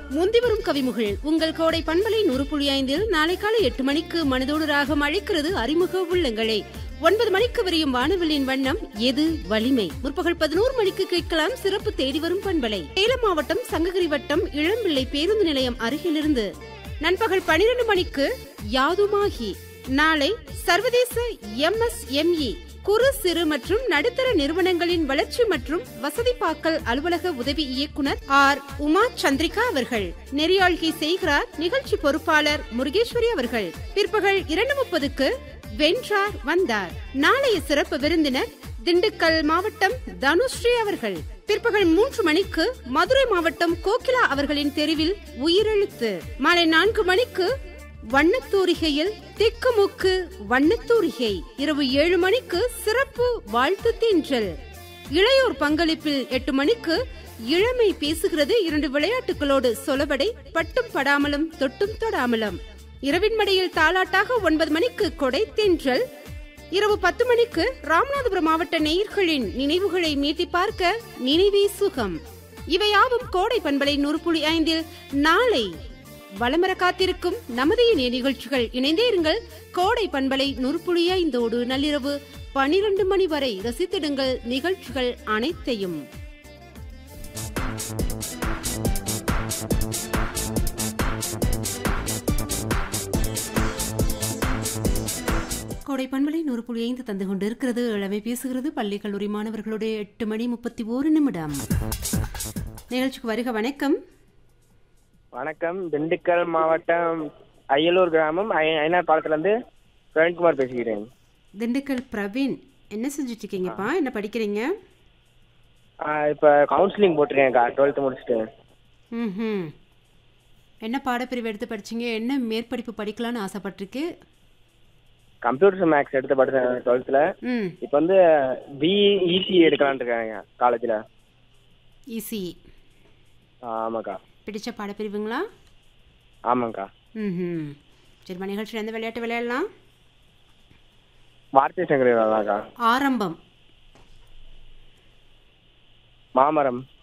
முந்தி வரும் கவிமுகள் உங்கள் கோடை பண்பலை நூறு புள்ளி ஐந்தில் நாளை காலை எட்டு மணிக்கு மனதோடு ராகம் அழைக்கிறது அறிமுக உள்ளங்களே ஒன்பது மணிக்கு விரியும் வானவெளியின் வண்ணம் எது வலிமை முற்பகல் பதினோரு மணிக்கு கேட்கலாம் சிறப்பு தேடி வரும் பண்பலை சேலம் மாவட்டம் சங்ககிரி வட்டம் இளம்பிள்ளை பேருந்து நிலையம் அருகிலிருந்து நண்பகல் பனிரெண்டு மணிக்கு யாதுமாகி நாளை சர்வதேச எம்எஸ்எம்இ குறு சிறு மற்றும் நடுத்தர நிறுவனங்களின் வளர்ச்சி மற்றும் வசதிப்பாக்கல் அலுவலக உதவி இயக்குனர் ஆர் உமா சந்திரிகா அவர்கள் நெறியாழ்கை செய்கிறார் நிகழ்ச்சி பொறுப்பாளர் முருகேஸ்வரி அவர்கள் பிற்பகல் இரண்டு முப்பதுக்கு வென்றார் வந்தார் நாளைய சிறப்பு விருந்தினர் திண்டுக்கல் மாவட்டம் தனுஸ்ரீ அவர்கள் பிற்பகல் மூன்று மணிக்கு மதுரை மாவட்டம் கோகிலா அவர்களின் தெருவில் உயிரெழுத்து மாலை நான்கு மணிக்கு வண்ணத்தூரிகையில் திக்குமுக்கு வண்ணத்தூரிகை இரவு ஏழு மணிக்கு சிறப்பு வாழ்த்து தீன்றல் இளையோர் பங்களிப்பில் எட்டு மணிக்கு இளமை பேசுகிறது இரண்டு விளையாட்டுகளோடு சொலவடை பட்டும் படாமலும் தொட்டும் தொடாமலும் இரவின் மடியில் தாலாட்டாக ஒன்பது மணிக்கு கொடை தென்றல் இரவு பத்து மணிக்கு ராமநாதபுரம் மாவட்ட நேயர்களின் நினைவுகளை மீட்டி பார்க்க நினைவே சுகம் இவையாவும் கோடை பண்பலை நூறு புள்ளி ஐந்தில் நாளை வளமர காத்திருக்கும் நமது இணைய நிகழ்ச்சிகள் இணைந்தே இருங்கள் கோடை பண்பலை நூறு புள்ளி ஐந்தோடு நள்ளிரவு பனிரெண்டு மணி வரை ரசித்திடுங்கள் நிகழ்ச்சிகள் அனைத்தையும் கோடை பண்பலை நூறு புள்ளி ஐந்து தந்து கொண்டு இருக்கிறது இளமை பேசுகிறது பள்ளி கல்லூரி மாணவர்களுடைய எட்டு மணி முப்பத்தி ஓரு நிமிடம் நிகழ்ச்சிக்கு வருக வணக்கம் வணக்கம் திண்டுக்கல் மாவட்டம் அய்யலூர் கிராமம் ஐ- ஐநார் பாலத்துலேருந்து பிரவீன்குமார் பேசுகிறேன் திண்டுக்கல் பிரவீன் என்ன செஞ்சுட்டு இருக்கீங்கப்பா என்ன படிக்கிறீங்க இப்போ கவுன்சிலிங் போட்டிருக்கேன்க்கா டுவெல்த்து முடிச்சுட்டு ம் என்ன பாடப்பிரிவு எடுத்து படிச்சீங்க என்ன மேற்படிப்பு படிக்கலாம்னு ஆசைப்பட்டிருக்கு கம்ப்யூட்டர் மேக்ஸ் எடுத்து படித்தேன் டுவெல்த்தில் ம் இப்போ வந்து பிஇ இசி எடுக்கலான்னு இருக்காங்க காலேஜில் ஈஸி ஆமாக்கா பிடிச்ச பாடப்பிரிவுங்களா ஆமாங்க்கா ம் சரிம்மா நிகழ்ச்சியில் எந்த விளையாட்டு விளையாடலாம் வார்த்தை சங்கரி தான்க்கா ஆரம்பம் மாமரம்